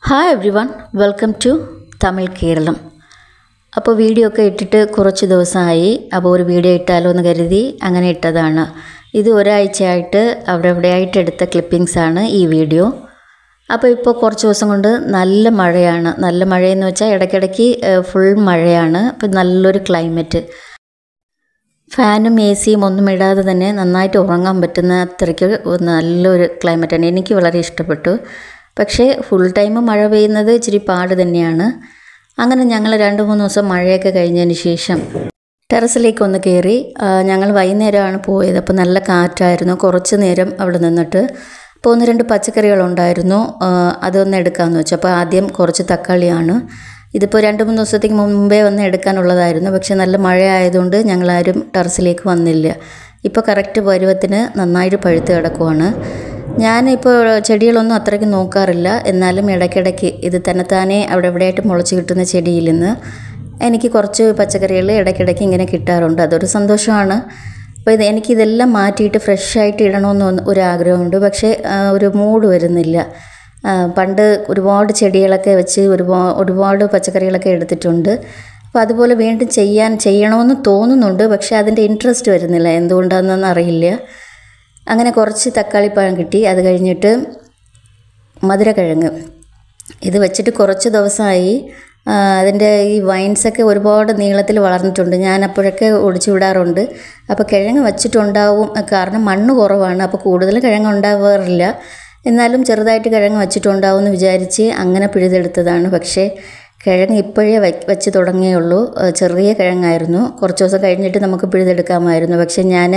hi everyone welcome to Tamil Keralam അപ്പോൾ video ഒക്കെ ഇട്ടിട്ട് കുറച്ച് ദിവസമായി അപ്പോൾ ഒരു വീഡിയോ ഇട്ടാലോ എന്ന് കരുതി അങ്ങനെ ഇട്ടതാണ് ഇത് ഒരാഴ്ചയായിട്ട് അവിടെ എവിടെയായിട്ട് എടുത്ത ക്ലിപ്പിങ്സ് ആണ് ഈ വീഡിയോ അപ്പോൾ ഇപ്പോൾ കുറച്ച് ദിവസം കൊണ്ട് നല്ല മഴയാണ് നല്ല മഴയെന്ന് വെച്ചാൽ ഇടയ്ക്കിടയ്ക്ക് ഫുൾ മഴയാണ് അപ്പോൾ നല്ലൊരു ക്ലൈമറ്റ് ഫാനും എ സിയും ഒന്നും ഇടാതെ തന്നെ നന്നായിട്ട് ഉറങ്ങാൻ പറ്റുന്ന അത്രയ്ക്ക് നല്ലൊരു ക്ലൈമറ്റാണ് എനിക്ക് വളരെ ഇഷ്ടപ്പെട്ടു പക്ഷേ ഫുൾ ടൈം മഴ പെയ്യുന്നത് ഇച്ചിരി പാട് തന്നെയാണ് അങ്ങനെ ഞങ്ങൾ രണ്ട് മൂന്ന് ദിവസം മഴയൊക്കെ കഴിഞ്ഞതിന് ശേഷം ടെറസിലേക്ക് ഒന്ന് കയറി ഞങ്ങൾ വൈകുന്നേരമാണ് പോയത് അപ്പോൾ നല്ല കാറ്റായിരുന്നു കുറച്ച് നേരം അവിടെ നിന്നിട്ട് അപ്പോൾ ഒന്ന് രണ്ട് പച്ചക്കറികളുണ്ടായിരുന്നു അതൊന്ന് എടുക്കാമെന്ന് വെച്ചു അപ്പോൾ ആദ്യം കുറച്ച് തക്കാളിയാണ് ഇതിപ്പോൾ രണ്ട് മൂന്ന് ദിവസത്തേക്ക് മുമ്പേ വന്ന് എടുക്കാനുള്ളതായിരുന്നു പക്ഷെ നല്ല മഴ ആയതുകൊണ്ട് ഞങ്ങളാരും ടെറസിലേക്ക് വന്നില്ല ഇപ്പോൾ കറക്റ്റ് പരുവത്തിന് നന്നായിട്ട് പഴുത്ത് കിടക്കുവാണ് ഞാനിപ്പോൾ ചെടികളൊന്നും അത്രയ്ക്ക് നോക്കാറില്ല എന്നാലും ഇടയ്ക്കിടയ്ക്ക് ഇത് തന്നെത്താനെ അവിടെ എവിടെയായിട്ട് മുളച്ച് കിട്ടുന്ന ചെടിയിൽ നിന്ന് എനിക്ക് കുറച്ച് പച്ചക്കറികൾ ഇടയ്ക്കിടയ്ക്ക് ഇങ്ങനെ കിട്ടാറുണ്ട് അതൊരു സന്തോഷമാണ് അപ്പോൾ ഇത് എനിക്കിതെല്ലാം മാറ്റിയിട്ട് ഫ്രഷായിട്ട് ഇടണമെന്ന് ഒരു ആഗ്രഹമുണ്ട് പക്ഷേ ഒരു മൂഡ് വരുന്നില്ല പണ്ട് ഒരുപാട് ചെടികളൊക്കെ വെച്ച് ഒരുപാട് ഒരുപാട് പച്ചക്കറികളൊക്കെ എടുത്തിട്ടുണ്ട് അപ്പോൾ അതുപോലെ വീണ്ടും ചെയ്യാൻ ചെയ്യണമെന്ന് തോന്നുന്നുണ്ട് പക്ഷേ അതിൻ്റെ ഇൻട്രസ്റ്റ് വരുന്നില്ല എന്തുകൊണ്ടാണെന്നൊന്നും അറിയില്ല അങ്ങനെ കുറച്ച് തക്കാളിപ്പഴം കിട്ടി അത് കഴിഞ്ഞിട്ട് മധുരക്കിഴങ്ങ് ഇത് വെച്ചിട്ട് കുറച്ച് ദിവസമായി അതിൻ്റെ ഈ വൈൻസൊക്കെ ഒരുപാട് നീളത്തിൽ വളർന്നിട്ടുണ്ട് ഞാൻ അപ്പോഴൊക്കെ ഒടിച്ചു വിടാറുണ്ട് അപ്പോൾ കിഴങ്ങ് വെച്ചിട്ടുണ്ടാവും കാരണം മണ്ണ് കുറവാണ് അപ്പോൾ കൂടുതൽ കിഴങ്ങ് ഉണ്ടാവാറില്ല എന്നാലും ചെറുതായിട്ട് കിഴങ്ങ് വെച്ചിട്ടുണ്ടാവും എന്ന് വിചാരിച്ച് അങ്ങനെ പിഴുതെടുത്തതാണ് പക്ഷേ കിഴങ്ങ് ഇപ്പോഴേ വെച്ച് തുടങ്ങിയുള്ളൂ ചെറിയ കിഴങ്ങായിരുന്നു കുറച്ച് ദിവസം കഴിഞ്ഞിട്ട് നമുക്ക് പിഴുതെടുക്കാമായിരുന്നു പക്ഷെ ഞാൻ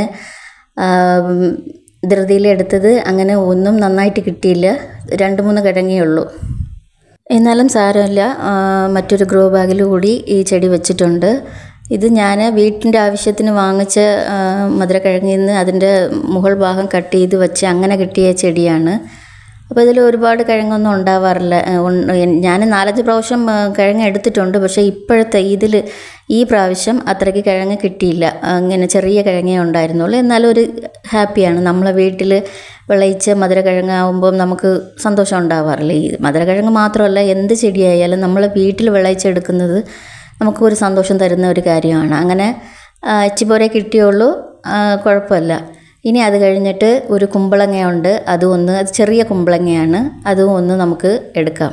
ധൃതിയിൽ എടുത്തത് അങ്ങനെ ഒന്നും നന്നായിട്ട് കിട്ടിയില്ല രണ്ട് മൂന്ന് കിഴങ്ങേ ഉള്ളൂ എന്നാലും സാരമില്ല മറ്റൊരു ഗ്രോ ബാഗിൽ കൂടി ഈ ചെടി വെച്ചിട്ടുണ്ട് ഇത് ഞാൻ വീട്ടിൻ്റെ ആവശ്യത്തിന് വാങ്ങിച്ച മധുരക്കിഴങ്ങിൽ നിന്ന് അതിൻ്റെ മുകൾ ഭാഗം കട്ട് ചെയ്ത് വെച്ച് അങ്ങനെ കിട്ടിയ ചെടിയാണ് അപ്പോൾ ഇതിൽ ഒരുപാട് കിഴങ്ങൊന്നും ഉണ്ടാവാറില്ല ഞാൻ നാലഞ്ച് പ്രാവശ്യം കിഴങ്ങ് എടുത്തിട്ടുണ്ട് പക്ഷേ ഇപ്പോഴത്തെ ഇതിൽ ഈ പ്രാവശ്യം അത്രയ്ക്ക് കിഴങ്ങ് കിട്ടിയില്ല അങ്ങനെ ചെറിയ കിഴങ്ങേ ഉണ്ടായിരുന്നുള്ളൂ എന്നാലും ഒരു ഹാപ്പിയാണ് നമ്മളെ വീട്ടിൽ വിളയിച്ച് മധുരക്കിഴങ്ങാവുമ്പം നമുക്ക് സന്തോഷം ഉണ്ടാവാറില്ല ഈ മധുരക്കിഴങ്ങ് മാത്രമല്ല എന്ത് ചെടിയായാലും നമ്മൾ വീട്ടിൽ വിളയിച്ചെടുക്കുന്നത് നമുക്ക് ഒരു സന്തോഷം തരുന്ന ഒരു കാര്യമാണ് അങ്ങനെ ഇച്ചിപ്പോരെ കിട്ടിയുള്ളൂ കുഴപ്പമില്ല ഇനി അത് കഴിഞ്ഞിട്ട് ഒരു കുമ്പളങ്ങയുണ്ട് അതും ഒന്ന് അത് ചെറിയ കുമ്പളങ്ങയാണ് അതും ഒന്ന് നമുക്ക് എടുക്കാം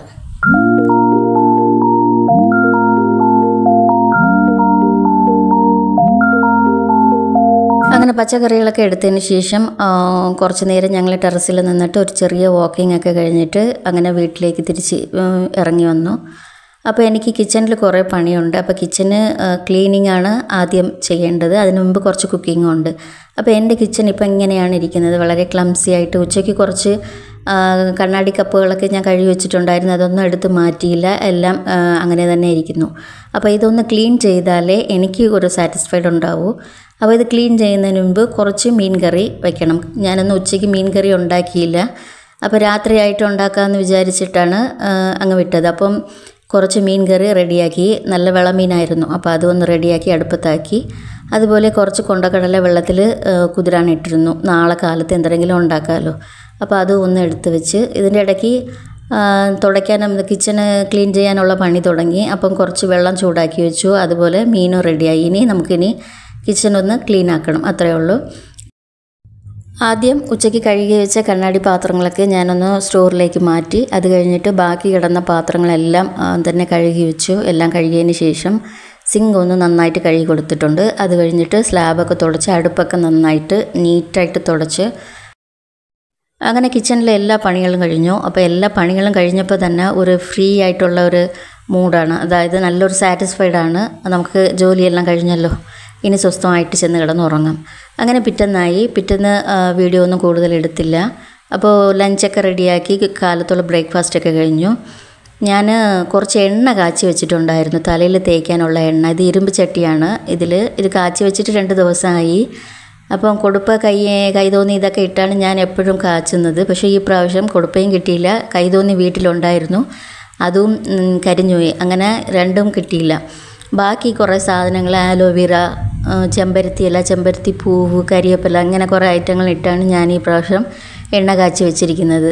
അങ്ങനെ പച്ചക്കറികളൊക്കെ എടുത്തതിന് ശേഷം കുറച്ച് നേരം ഞങ്ങൾ ടെറസിൽ നിന്നിട്ട് ഒരു ചെറിയ വാക്കിംഗ് ഒക്കെ കഴിഞ്ഞിട്ട് അങ്ങനെ വീട്ടിലേക്ക് തിരിച്ച് ഇറങ്ങി വന്നു അപ്പോൾ എനിക്ക് കിച്ചണിൽ കുറേ പണിയുണ്ട് അപ്പോൾ കിച്ചന് ക്ലീനിങ് ആണ് ആദ്യം ചെയ്യേണ്ടത് അതിനു മുമ്പ് കുറച്ച് കുക്കിങ്ങും ഉണ്ട് അപ്പോൾ എൻ്റെ കിച്ചൺ ഇപ്പോൾ ഇങ്ങനെയാണ് ഇരിക്കുന്നത് വളരെ ക്ലംസി ആയിട്ട് ഉച്ചയ്ക്ക് കുറച്ച് കണ്ണാടി കപ്പുകളൊക്കെ ഞാൻ കഴുകി വെച്ചിട്ടുണ്ടായിരുന്നു അതൊന്നും എടുത്ത് മാറ്റിയില്ല എല്ലാം അങ്ങനെ തന്നെ ഇരിക്കുന്നു അപ്പോൾ ഇതൊന്ന് ക്ലീൻ ചെയ്താലേ എനിക്ക് ഒരു സാറ്റിസ്ഫൈഡ് ഉണ്ടാവൂ അപ്പോൾ ഇത് ക്ലീൻ ചെയ്യുന്നതിന് മുമ്പ് കുറച്ച് മീൻ കറി വെക്കണം ഞാനൊന്ന് ഉച്ചയ്ക്ക് മീൻ കറി ഉണ്ടാക്കിയില്ല അപ്പോൾ രാത്രിയായിട്ട് ഉണ്ടാക്കാമെന്ന് വിചാരിച്ചിട്ടാണ് അങ്ങ് വിട്ടത് അപ്പം കുറച്ച് മീൻ കറി റെഡിയാക്കി നല്ല വിളമീനായിരുന്നു അപ്പോൾ അതൊന്ന് റെഡിയാക്കി അടുപ്പത്താക്കി അതുപോലെ കുറച്ച് കൊണ്ടക്കടല വെള്ളത്തിൽ കുതിരാൻ ഇട്ടിരുന്നു നാളെ കാലത്ത് എന്തെങ്കിലും ഉണ്ടാക്കാമല്ലോ അപ്പോൾ അതും ഒന്ന് എടുത്ത് വെച്ച് ഇതിൻ്റെ ഇടയ്ക്ക് തുടയ്ക്കാനും കിച്ചണ് ക്ലീൻ ചെയ്യാനുള്ള പണി തുടങ്ങി അപ്പം കുറച്ച് വെള്ളം ചൂടാക്കി വെച്ചു അതുപോലെ മീനും റെഡിയായി ഇനി നമുക്കിനി കിച്ചൺ ഒന്ന് ക്ലീൻ ആക്കണം അത്രയേ ഉള്ളൂ ആദ്യം ഉച്ചയ്ക്ക് കഴുകി വെച്ച കണ്ണാടി പാത്രങ്ങളൊക്കെ ഞാനൊന്ന് സ്റ്റോറിലേക്ക് മാറ്റി അത് കഴിഞ്ഞിട്ട് ബാക്കി കിടന്ന പാത്രങ്ങളെല്ലാം തന്നെ കഴുകി വെച്ചു എല്ലാം കഴുകിയതിന് ശേഷം സിങ്ക് ഒന്ന് നന്നായിട്ട് കഴുകി കൊടുത്തിട്ടുണ്ട് അത് കഴിഞ്ഞിട്ട് സ്ലാബൊക്കെ തുടച്ച് അടുപ്പൊക്കെ നന്നായിട്ട് നീറ്റായിട്ട് തുടച്ച് അങ്ങനെ കിച്ചണിലെ എല്ലാ പണികളും കഴിഞ്ഞു അപ്പോൾ എല്ലാ പണികളും കഴിഞ്ഞപ്പോൾ തന്നെ ഒരു ഫ്രീ ആയിട്ടുള്ള ഒരു മൂഡാണ് അതായത് നല്ലൊരു സാറ്റിസ്ഫൈഡ് ആണ് നമുക്ക് ജോലിയെല്ലാം കഴിഞ്ഞല്ലോ ഇനി സ്വസ്ഥമായിട്ട് ചെന്ന് കിടന്നുറങ്ങാം അങ്ങനെ പിറ്റന്നായി പിറ്റന്ന് വീഡിയോ ഒന്നും കൂടുതൽ എടുത്തില്ല അപ്പോൾ ലഞ്ചൊക്കെ റെഡിയാക്കി കാലത്തുള്ള ബ്രേക്ക്ഫാസ്റ്റൊക്കെ കഴിഞ്ഞു ഞാൻ കുറച്ച് എണ്ണ കാച്ചി വെച്ചിട്ടുണ്ടായിരുന്നു തലയിൽ തേക്കാനുള്ള എണ്ണ ഇത് ഇരുമ്പ് ചട്ടിയാണ് ഇതിൽ ഇത് കാച്ചി വെച്ചിട്ട് രണ്ട് ദിവസമായി അപ്പം കൊടുപ്പ കൈ കൈതോന്നി ഇതൊക്കെ ഇട്ടാണ് ഞാൻ എപ്പോഴും കാച്ചുന്നത് പക്ഷേ ഈ പ്രാവശ്യം കൊടുപ്പയും കിട്ടിയില്ല കൈതോന്നി വീട്ടിലുണ്ടായിരുന്നു അതും കരിഞ്ഞുപോയി അങ്ങനെ രണ്ടും കിട്ടിയില്ല ബാക്കി കുറേ സാധനങ്ങൾ ആലോവേര ചെമ്പരത്തി ഇല ചെമ്പരത്തി പൂവ് കരിവേപ്പില അങ്ങനെ കുറേ ഐറ്റങ്ങൾ ഇട്ടാണ് ഞാൻ ഈ പ്രാവശ്യം എണ്ണ കാച്ചി വെച്ചിരിക്കുന്നത്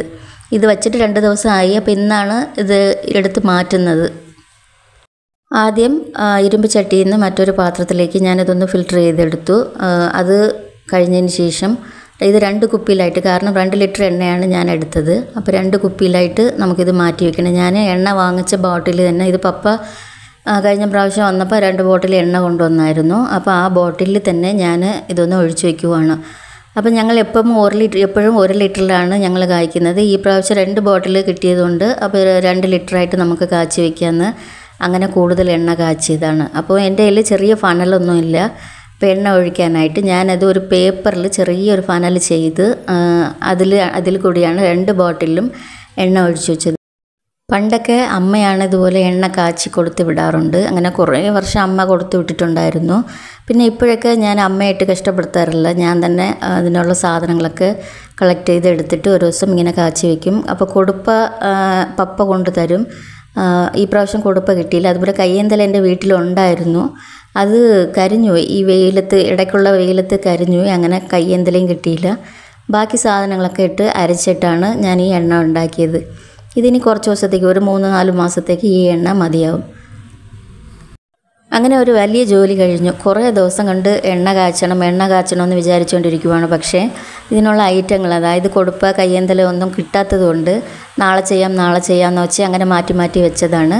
ഇത് വച്ചിട്ട് രണ്ട് ദിവസമായി അപ്പോൾ ഇന്നാണ് ഇത് എടുത്ത് മാറ്റുന്നത് ആദ്യം ആ, ഇരുമ്പ് ചട്ടിയിൽ നിന്ന് മറ്റൊരു പാത്രത്തിലേക്ക് ഞാനിതൊന്ന് ഫിൽറ്റർ ചെയ്തെടുത്തു ആ, അത് കഴിഞ്ഞതിന് ശേഷം ഇത് രണ്ട് കുപ്പിയിലായിട്ട് കാരണം രണ്ട് ലിറ്റർ എണ്ണയാണ് ഞാൻ എടുത്തത് അപ്പോൾ രണ്ട് കുപ്പിയിലായിട്ട് നമുക്കിത് മാറ്റി വെക്കണം ഞാൻ എണ്ണ വാങ്ങിച്ച ബോട്ടിൽ തന്നെ ഇത് പപ്പ ആ, കഴിഞ്ഞ പ്രാവശ്യം വന്നപ്പോൾ രണ്ട് ബോട്ടിൽ എണ്ണ കൊണ്ടുവന്നായിരുന്നു അപ്പോൾ ആ ബോട്ടിലിൽ തന്നെ ഞാൻ ഇതൊന്ന് ഒഴിച്ചു വയ്ക്കുവാണ് അപ്പോൾ ഞങ്ങൾ എപ്പോഴും ഒരു ലിറ്റർ എപ്പോഴും ഒരു ലിറ്ററിലാണ് ഞങ്ങൾ കായ്ക്കുന്നത് ഈ പ്രാവശ്യം രണ്ട് ബോട്ടിൽ കിട്ടിയതുകൊണ്ട് അപ്പോൾ രണ്ട് ലിറ്ററായിട്ട് നമുക്ക് കാച്ചി വയ്ക്കാമെന്ന് അങ്ങനെ കൂടുതൽ എണ്ണ കാച്ചിയതാണ് അപ്പോൾ എൻ്റെ കയ്യിൽ ചെറിയ ഫനലൊന്നുമില്ല അപ്പോൾ എണ്ണ ഒഴിക്കാനായിട്ട് ഞാനത് ഒരു പേപ്പറിൽ ചെറിയൊരു ഫനൽ ചെയ്ത് അതിൽ അതിൽ കൂടിയാണ് രണ്ട് ബോട്ടിലും എണ്ണ ഒഴിച്ചു വെച്ചത് പണ്ടൊക്കെ അമ്മയാണ് ഇതുപോലെ എണ്ണ കാച്ചി കൊടുത്ത് വിടാറുണ്ട് അങ്ങനെ കുറേ വർഷം അമ്മ കൊടുത്തു വിട്ടിട്ടുണ്ടായിരുന്നു പിന്നെ ഇപ്പോഴൊക്കെ ഞാൻ അമ്മയായിട്ട് കഷ്ടപ്പെടുത്താറില്ല ഞാൻ തന്നെ ആ, അതിനുള്ള സാധനങ്ങളൊക്കെ കളക്ട് ചെയ്ത് എടുത്തിട്ട് ഒരു ദിവസം ഇങ്ങനെ കാച്ചി വയ്ക്കും അപ്പോൾ കൊടുപ്പ ആ, പപ്പ കൊണ്ട് തരും ആ, ഈ പ്രാവശ്യം കൊടുപ്പ കിട്ടിയില്ല അതുപോലെ കയ്യേന്തല എൻ്റെ വീട്ടിലുണ്ടായിരുന്നു അത് കരിഞ്ഞുപോയി ഈ വെയിലത്ത് ഇടയ്ക്കുള്ള വെയിലത്ത് കരിഞ്ഞുപോയി അങ്ങനെ കയ്യേന്തലയും കിട്ടിയില്ല ബാക്കി സാധനങ്ങളൊക്കെ ഇട്ട് അരച്ചിട്ടാണ് ഞാൻ ഈ എണ്ണ ഉണ്ടാക്കിയത് ഇതിനി കുറച്ച് ദിവസത്തേക്ക് ഒരു മൂന്ന് നാല് മാസത്തേക്ക് ഈ എണ്ണ മതിയാവും അങ്ങനെ ഒരു വലിയ ജോലി കഴിഞ്ഞു കുറേ ദിവസം കണ്ട് എണ്ണ കാച്ചണം എണ്ണ കാച്ചണം എന്ന് വിചാരിച്ചുകൊണ്ടിരിക്കുവാണ് പക്ഷേ ഇതിനുള്ള ഐറ്റങ്ങൾ അതായത് കൊടുപ്പ കയ്യന്തല ഒന്നും കിട്ടാത്തതുകൊണ്ട് നാളെ ചെയ്യാം നാളെ ചെയ്യാമെന്ന് വെച്ച് അങ്ങനെ മാറ്റി മാറ്റി വെച്ചതാണ്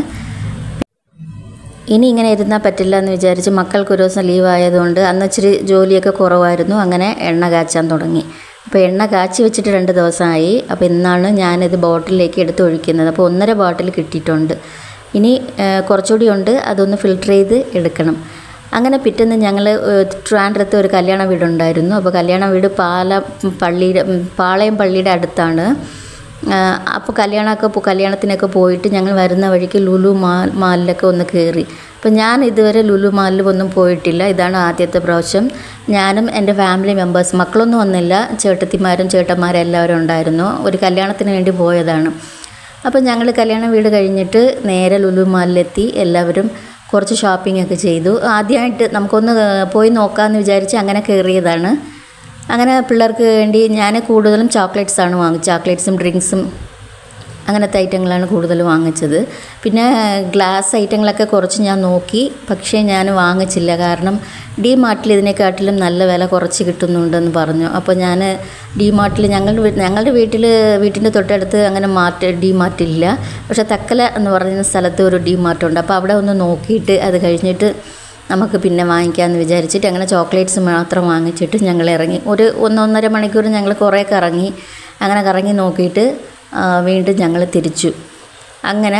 ഇനി ഇങ്ങനെ ഇരുന്നാൽ പറ്റില്ല എന്ന് വിചാരിച്ച് മക്കൾക്ക് ഒരു ദിവസം ലീവ് ആയതുകൊണ്ട് അന്ന് ഇച്ചിരി ജോലിയൊക്കെ കുറവായിരുന്നു അങ്ങനെ എണ്ണ കാച്ചാൻ തുടങ്ങി അപ്പോൾ എണ്ണ കാച്ചി വെച്ചിട്ട് രണ്ട് ദിവസമായി അപ്പോൾ ഇന്നാണ് ഞാനിത് ബോട്ടിലേക്ക് എടുത്ത് ഒഴിക്കുന്നത് അപ്പോൾ ഒന്നര ബോട്ടിൽ കിട്ടിയിട്ടുണ്ട് ഇനി ആ, കുറച്ചുകൂടി ഉണ്ട് അതൊന്ന് ഫിൽട്ടർ ചെയ്ത് എടുക്കണം അങ്ങനെ പിറ്റേന്ന് ഞങ്ങൾ ട്രിവാൻഡ്രത്ത് ഒരു കല്യാണ വീടുണ്ടായിരുന്നു അപ്പോൾ കല്യാണ വീട് പാല പള്ളിയുടെ ഉം, പാളയം പള്ളിയുടെ അടുത്താണ് അപ്പോൾ കല്യാണമൊക്കെ പോ കല്യാണത്തിനൊക്കെ പോയിട്ട് ഞങ്ങൾ വരുന്ന വഴിക്ക് ലുലു മാൽ മാലിലൊക്കെ ഒന്ന് കയറി അപ്പോൾ ഞാൻ ഇതുവരെ ലുലു മാലിൽ ഒന്നും പോയിട്ടില്ല ഇതാണ് ആദ്യത്തെ പ്രാവശ്യം ഞാനും എൻ്റെ ഫാമിലി മെമ്പേഴ്സ് മക്കളൊന്നും വന്നില്ല ചേട്ടത്തിമാരും ചേട്ടന്മാരും എല്ലാവരും ഉണ്ടായിരുന്നു ഒരു കല്യാണത്തിന് വേണ്ടി പോയതാണ് അപ്പോൾ ഞങ്ങൾ കല്യാണ വീട് കഴിഞ്ഞിട്ട് നേരെ ലുലു മാലിലെത്തി എല്ലാവരും കുറച്ച് ഷോപ്പിംഗ് ഒക്കെ ചെയ്തു ആദ്യമായിട്ട് നമുക്കൊന്ന് പോയി നോക്കാമെന്ന് വിചാരിച്ച് അങ്ങനെ കയറിയതാണ് അങ്ങനെ പിള്ളേർക്ക് വേണ്ടി ഞാൻ കൂടുതലും ചോക്ലേറ്റ്സ് ആണ് വാങ്ങിച്ചത് ചോക്ലേറ്റ്സും ഡ്രിങ്ക്സും അങ്ങനത്തെ ഐറ്റങ്ങളാണ് കൂടുതൽ വാങ്ങിച്ചത് പിന്നെ ഗ്ലാസ് ഐറ്റങ്ങളൊക്കെ കുറച്ച് ഞാൻ നോക്കി പക്ഷേ ഞാൻ വാങ്ങിച്ചില്ല കാരണം ഡി മാർട്ടിൽ ഇതിനെക്കാട്ടിലും നല്ല വില കുറച്ച് കിട്ടുന്നുണ്ടെന്ന് പറഞ്ഞു അപ്പോൾ ഞാൻ ഡി മാർട്ടിൽ ഞങ്ങൾ ഞങ്ങളുടെ വീട്ടിൽ വീട്ടിൻ്റെ തൊട്ടടുത്ത് അങ്ങനെ മാർട്ട് ഡി മാർട്ടില്ല പക്ഷേ തക്കല എന്ന് പറയുന്ന സ്ഥലത്ത് ഒരു ഡി മാർട്ടുണ്ട് അപ്പോൾ അവിടെ ഒന്ന് നോക്കിയിട്ട് അത് കഴിഞ്ഞിട്ട് നമുക്ക് പിന്നെ വാങ്ങിക്കാമെന്ന് വിചാരിച്ചിട്ട് അങ്ങനെ ചോക്ലേറ്റ്സ് മാത്രം വാങ്ങിച്ചിട്ട് ഞങ്ങൾ ഇറങ്ങി ഒരു ഒന്നൊന്നര മണിക്കൂർ ഞങ്ങൾ കുറേ കറങ്ങി അങ്ങനെ കറങ്ങി നോക്കിയിട്ട് ആ, വീണ്ടും ഞങ്ങൾ തിരിച്ചു അങ്ങനെ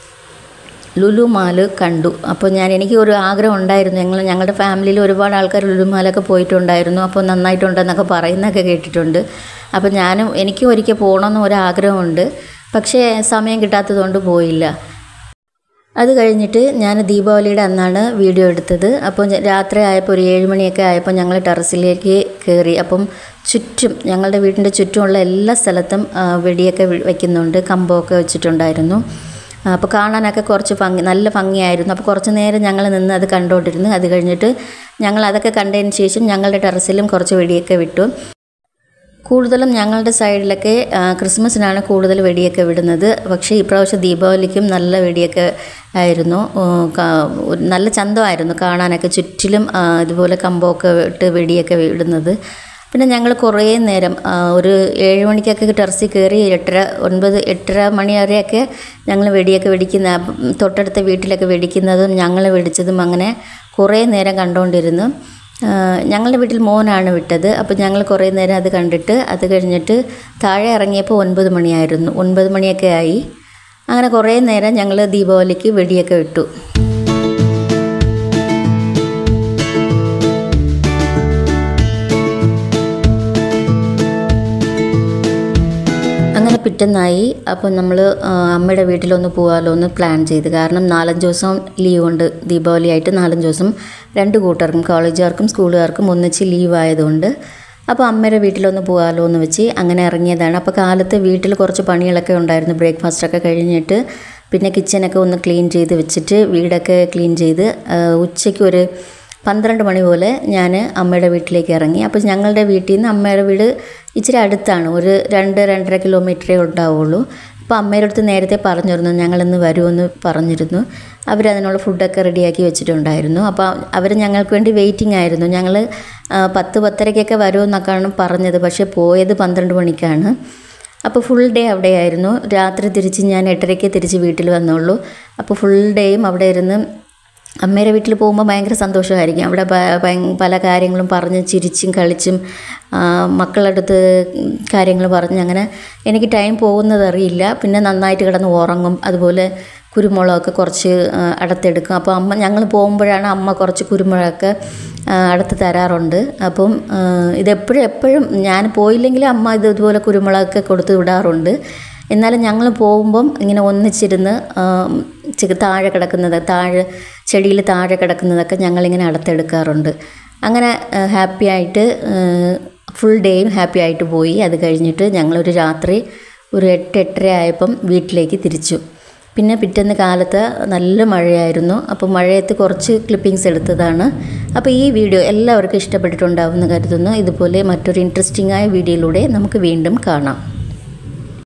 ലുലു മാല് കണ്ടു അപ്പോൾ ഞാൻ എനിക്ക് ഒരു ആഗ്രഹം ഉണ്ടായിരുന്നു ഞങ്ങൾ ഞങ്ങളുടെ ഫാമിലിയിൽ ഒരുപാട് ആൾക്കാർ ലുലു മാലൊക്കെ പോയിട്ടുണ്ടായിരുന്നു അപ്പോൾ നന്നായിട്ടുണ്ടെന്നൊക്കെ പറയുന്നൊക്കെ കേട്ടിട്ടുണ്ട് അപ്പോൾ ഞാനും എനിക്കും ഒരിക്കൽ പോകണമെന്ന് ഒരാഗ്രഹമുണ്ട് പക്ഷേ സമയം കിട്ടാത്തതുകൊണ്ട് പോയില്ല അത് കഴിഞ്ഞിട്ട് ഞാൻ ദീപാവലിയുടെ അന്നാണ് വീഡിയോ എടുത്തത് അപ്പോൾ ഞ- രാത്രി ആയപ്പോൾ ഒരു ഏഴ് മണിയൊക്കെ ആയപ്പോൾ ഞങ്ങൾ ടെറസിലേക്ക് കയറി അപ്പം ചുറ്റും ഞങ്ങളുടെ വീടിൻ്റെ ചുറ്റുമുള്ള എല്ലാ സ്ഥലത്തും ആ, വെടിയൊക്കെ വി- വെക്കുന്നുണ്ട് കമ്പമൊക്കെ വെച്ചിട്ടുണ്ടായിരുന്നു ആ, അപ്പോൾ കാണാനൊക്കെ കുറച്ച് ഭംഗി നല്ല ഭംഗിയായിരുന്നു അപ്പോൾ കുറച്ച് നേരം ഞങ്ങൾ നിന്ന് അത് കണ്ടുകൊണ്ടിരുന്നു അത് കഴിഞ്ഞിട്ട് ഞങ്ങൾ അതൊക്കെ കണ്ടതിന് ശേഷം ഞങ്ങളുടെ ടെറസിലും കുറച്ച് വെടിയൊക്കെ വിട്ടു കൂടുതലും ഞങ്ങളുടെ സൈഡിലൊക്കെ ആ, ക്രിസ്മസിനാണ് കൂടുതൽ വെടിയൊക്കെ വിടുന്നത് പക്ഷേ ഇപ്രാവശ്യം ദീപാവലിക്കും നല്ല വെടിയൊക്കെ ആയിരുന്നു ഓ, കാ- ഒരു നല്ല ചന്തമായിരുന്നു കാണാനൊക്കെ ചുറ്റിലും ആ, ഇതുപോലെ കമ്പമൊക്കെ ഇട്ട് വെടിയൊക്കെ വിടുന്നത് പിന്നെ ഞങ്ങൾ കുറേ നേരം ആ, ഒരു ഏഴ് മണിക്കൊക്കെ ടെറസിൽ കയറി എട്ടര ഒൻപത് എട്ടര മണി വരെയൊക്കെ ഞങ്ങൾ വെടിയൊക്കെ വെടിക്കുന്ന ഉം, തൊട്ടടുത്ത വീട്ടിലൊക്കെ വെടിക്കുന്നതും ഞങ്ങൾ വെടിച്ചതും അങ്ങനെ കുറേ നേരം കണ്ടുകൊണ്ടിരുന്നു ആ, ഞങ്ങളുടെ വീട്ടിൽ മോനാണ് വിട്ടത് അപ്പോൾ ഞങ്ങൾ കുറേ നേരം അത് കണ്ടിട്ട് അത് കഴിഞ്ഞിട്ട് താഴെ ഇറങ്ങിയപ്പോൾ ഒൻപത് മണിയായിരുന്നു ഒൻപത് മണിയൊക്കെ ആയി അങ്ങനെ കുറേ നേരം ഞങ്ങൾ ദീപാവലിക്ക് വെടിയൊക്കെ വിട്ടു അങ്ങനെ പിറ്റന്നായി അപ്പോൾ നമ്മൾ അമ്മയുടെ വീട്ടിലൊന്ന് പോകാമല്ലോ എന്ന് പ്ലാൻ ചെയ്ത് കാരണം നാലഞ്ച് ദിവസം ലീവ് ഉണ്ട് ദീപാവലി ആയിട്ട് നാലഞ്ച് ദിവസം രണ്ട് കൂട്ടർക്കും കോളേജുകാർക്കും സ്കൂളുകാർക്കും ഒന്നിച്ച് ലീവ് ആയതുകൊണ്ട് അപ്പോൾ അമ്മയുടെ വീട്ടിലൊന്ന് പോകാമല്ലോ എന്ന് വെച്ച് അങ്ങനെ ഇറങ്ങിയതാണ് അപ്പോൾ കാലത്ത് വീട്ടിൽ കുറച്ച് പണികളൊക്കെ ഉണ്ടായിരുന്നു ബ്രേക്ക്ഫാസ്റ്റൊക്കെ കഴിഞ്ഞിട്ട് പിന്നെ കിച്ചനൊക്കെ ഒന്ന് ക്ലീൻ ചെയ്ത് വെച്ചിട്ട് വീടൊക്കെ ക്ലീൻ ചെയ്ത് ആ, ഉച്ചയ്ക്ക് ഒരു പന്ത്രണ്ട് മണി പോലെ ഞാൻ അമ്മയുടെ വീട്ടിലേക്ക് ഇറങ്ങി അപ്പോൾ ഞങ്ങളുടെ വീട്ടിൽ നിന്ന് അമ്മയുടെ വീട് ഇച്ചിരി അടുത്താണ് ഒരു രണ്ട് രണ്ടര കിലോമീറ്ററേ ഉണ്ടാവുള്ളൂ അപ്പോൾ അമ്മയുടെ അടുത്ത് നേരത്തെ പറഞ്ഞിരുന്നു ഞങ്ങളിന്ന് വരുമെന്ന് പറഞ്ഞിരുന്നു അവരതിനുള്ള ഫുഡൊക്കെ റെഡിയാക്കി വെച്ചിട്ടുണ്ടായിരുന്നു അപ്പോൾ അവർ ഞങ്ങൾക്ക് വേണ്ടി വെയിറ്റിംഗ് ആയിരുന്നു ഞങ്ങൾ പത്ത് പത്തരയ്ക്കൊക്കെ വരുമെന്നൊക്കെയാണ് പറഞ്ഞത് പക്ഷേ പോയത് പന്ത്രണ്ട് മണിക്കാണ് അപ്പോൾ ഫുൾ ഡേ അവിടെയായിരുന്നു രാത്രി തിരിച്ച് ഞാൻ എട്ടരയ്ക്ക് തിരിച്ച് വീട്ടിൽ വന്നുള്ളൂ അപ്പോൾ ഫുൾ ഡേയും അവിടെ ഇരുന്ന് അമ്മയുടെ വീട്ടിൽ പോകുമ്പോൾ ഭയങ്കര സന്തോഷമായിരിക്കും അവിടെ പ- ഭയ- പല കാര്യങ്ങളും പറഞ്ഞ് ചിരിച്ചും കളിച്ചും ആ, മക്കളുടെ അടുത്ത് കാര്യങ്ങൾ പറഞ്ഞ് അങ്ങനെ എനിക്ക് ടൈം പോകുന്നത് അറിയില്ല പിന്നെ നന്നായിട്ട് കിടന്ന് ഉറങ്ങും അതുപോലെ കുരുമുളകൊക്കെ കുറച്ച് ആ, അടുത്തെടുക്കും അപ്പോൾ അമ്മ ഞങ്ങൾ പോകുമ്പോഴാണ് അമ്മ കുറച്ച് കുരുമുളകൊക്കെ ആ, അടുത്ത് തരാറുണ്ട് അപ്പം ആ, ഇതെപ്പോഴും എപ്പോഴും ഞാൻ പോയില്ലെങ്കിൽ അമ്മ ഇത് ഇതുപോലെ കുരുമുളകൊക്കെ കൊടുത്ത് വിടാറുണ്ട് എന്നാലും ഞങ്ങൾ പോകുമ്പം ഇങ്ങനെ ഒന്നിച്ചിരുന്ന് ആം, ചെ- താഴെ കിടക്കുന്നത് താഴെ ചെടിയിൽ താഴെ കിടക്കുന്നതൊക്കെ ഞങ്ങളിങ്ങനെ അടുത്തെടുക്കാറുണ്ട് അങ്ങനെ ഹാപ്പി ആയിട്ട് ഫുൾ ഡേയും ഹാപ്പി ആയിട്ട് പോയി അത് കഴിഞ്ഞിട്ട് ഞങ്ങളൊരു രാത്രി ഒരു എട്ട് എട്ടര ആയപ്പം വീട്ടിലേക്ക് തിരിച്ചു പിന്നെ പിറ്റേന്ന് കാലത്ത് നല്ല മഴയായിരുന്നു അപ്പോൾ മഴയത്ത് കുറച്ച് ക്ലിപ്പിങ്സ് എടുത്തതാണ് അപ്പോൾ ഈ വീഡിയോ എല്ലാവർക്കും ഇഷ്ടപ്പെട്ടിട്ടുണ്ടാവുമെന്ന് കരുതുന്നു ഇതുപോലെ മറ്റൊരു ഇൻട്രസ്റ്റിംഗ് ആയ വീഡിയോയിലൂടെ നമുക്ക് വീണ്ടും കാണാം